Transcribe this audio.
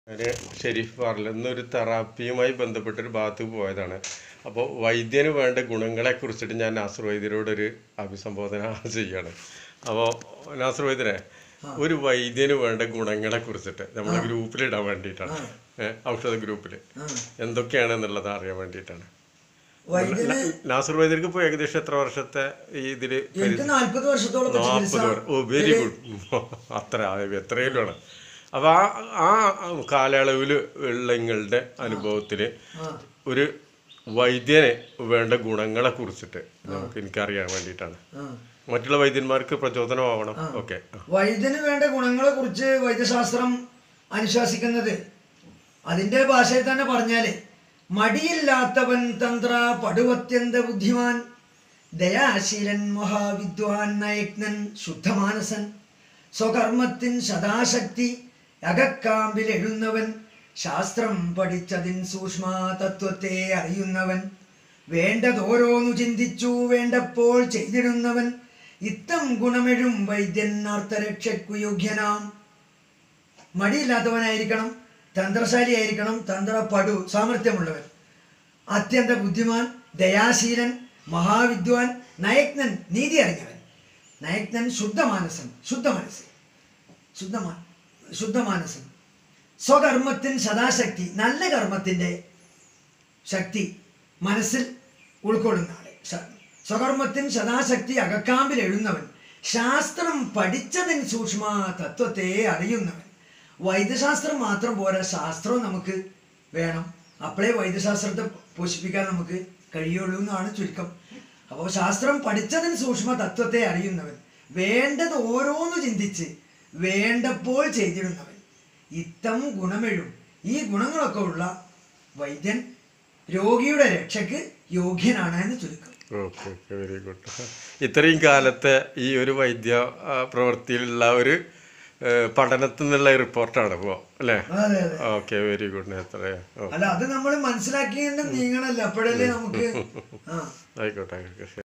ഞാൻ ഷെരീഫ് പാർലർ എന്നൊരു തെറാപ്പിയുമായി ബന്ധപ്പെട്ടൊരു ഭാഗത്ത് പോയതാണ് അപ്പോൾ വൈദ്യന് വേണ്ട ഗുണങ്ങളെ കുറിച്ചിട്ട് ഞാൻ നാസർ വൈദ്യരോടൊരു അഭിസംബോധന ചെയ്യാണ് അപ്പോൾ നാസർ വൈദ്യരെ ഒരു വൈദ്യന് വേണ്ട ഗുണങ്ങളെ കുറിച്ചിട്ട് നമ്മുടെ ഗ്രൂപ്പിൽ ഇടാൻ വേണ്ടിയിട്ടാണ് ഏഹ്, ഔഷധ ഗ്രൂപ്പിൽ എന്തൊക്കെയാണ് എന്നുള്ളത് അറിയാൻ വേണ്ടിയിട്ടാണ് വൈദ്യന് നാസർ വൈദ്യർക്ക് ഇപ്പോൾ ഏകദേശം എത്ര വർഷത്തെ ഈ ഇതിൽ എനിക്ക് നാല്പത് വർഷത്തോളം ഇപ്പൊ ചികിത്സ നാൽപ്പത് ഓ വെരി ഗുഡ് അത്ര എത്രയിലാണ് അപ്പോൾ ആ ആ കാലയളവിൽ ഉള്ള നിങ്ങളുടെ അനുഭവത്തിൽ ഒരു വൈദ്യന് വേണ്ട ഗുണങ്ങളെ കുറിച്ചിട്ട് നമുക്ക് എനിക്കറിയാൻ വേണ്ടിയിട്ടാണ് ആ. മറ്റുള്ള വൈദ്യന്മാർക്ക് പ്രചോദനമാവണം ഓക്കെ വൈദ്യന് വേണ്ട ഗുണങ്ങളെ കുറിച്ച് വൈദ്യശാസ്ത്രം അനുശാസിക്കുന്നത് അതിന്റെ ഭാഷയിൽ തന്നെ പറഞ്ഞാല് മടിയില്ലാത്തവൻ തന്ത്ര പടുവത്യന്ത ബുദ്ധിമാൻ ദയാശീലൻ മഹാവിദ്വാൻ നയജ്ഞൻ ശുദ്ധമാനസൻ സ്വകർമ്മത്തിൻ സദാശക്തി അകക്കാമ്പിൽ എഴുന്നവൻ ശാസ്ത്രം പഠിച്ചതിൻ സൂക്ഷ്മ തത്വത്തെ അറിയുന്നവൻ വേണ്ടതോരോന്നു ചിന്തിച്ചു വേണ്ടപ്പോൾ ചെയ്തിടുന്നവൻ ഇത്തം ഗുണമെഴും വൈദ്യൻ അർത്ഥരക്ഷയ്ക്കു യോഗ്യനാം മടിയില്ലാത്തവനായിരിക്കണം തന്ത്രശാലിയായിരിക്കണം തന്ത്രപടു സാമർഥ്യമുള്ളവൻ അത്യന്ത ബുദ്ധിമാൻ ദയാശീലൻ മഹാവിദ്വാൻ നയജ്ഞൻ നീതി അറിഞ്ഞവൻ നയജ്ഞൻ ശുദ്ധമാനസൻ ശുദ്ധമനസ് ശുദ്ധമാ ശുദ്ധമാനസൻ സ്വകർമ്മത്തിൻ സദാശക്തി നല്ല കർമ്മത്തിൻ്റെ ശക്തി മനസ്സിൽ ഉൾക്കൊള്ളുന്ന ആള് സ- സ്വകർമ്മത്തിൻ സദാശക്തി അകക്കാമ്പിൽ എഴുന്നവൻ ശാസ്ത്രം പഠിച്ചതിന് സൂക്ഷ്മ തത്വത്തെ അറിയുന്നവൻ വൈദ്യശാസ്ത്രം മാത്രം പോരാ ശാസ്ത്രവും നമുക്ക് വേണം അപ്പോഴേ വൈദ്യശാസ്ത്രത്തെ പോഷിപ്പിക്കാൻ നമുക്ക് കഴിയുള്ളൂ എന്നാണ് ചുരുക്കം അപ്പോൾ ശാസ്ത്രം പഠിച്ചതിന് സൂക്ഷ്മ തത്വത്തെ അറിയുന്നവൻ വേണ്ടത് ഓരോന്ന് ചിന്തിച്ച് വേണ്ടപ്പോൾ ചെയ്തിടുന്നവൻ ഇത്തം ഗുണമെഴും ഈ ഗുണങ്ങളൊക്കെ ഉള്ള വൈദ്യൻ രോഗിയുടെ രക്ഷയ്ക്ക് യോഗ്യനാണ് എന്ന് ചുരുക്കം ഓക്കെ ഓക്കെ വെരി ഗുഡ് ഇത്രയും കാലത്തെ ഈ ഒരു വൈദ്യ ആ, പ്രവൃത്തിയിലുള്ള ഒരു ഏഹ്, പഠനത്തിൽ നിന്നുള്ള റിപ്പോർട്ടാണ് ഇപ്പോൾ അല്ലേ അതെ അതെ ഓക്കെ വെരി ഗുഡ് എത്രയാ ഓ അല്ല അത് നമ്മൾ മനസ്സിലാക്കിയിട്ട് നീങ്ങണല്ലോ അപ്പോഴല്ലേ നമുക്ക് ആ ആയിക്കോട്ടെ ആയിക്കോട്ടെ ശരി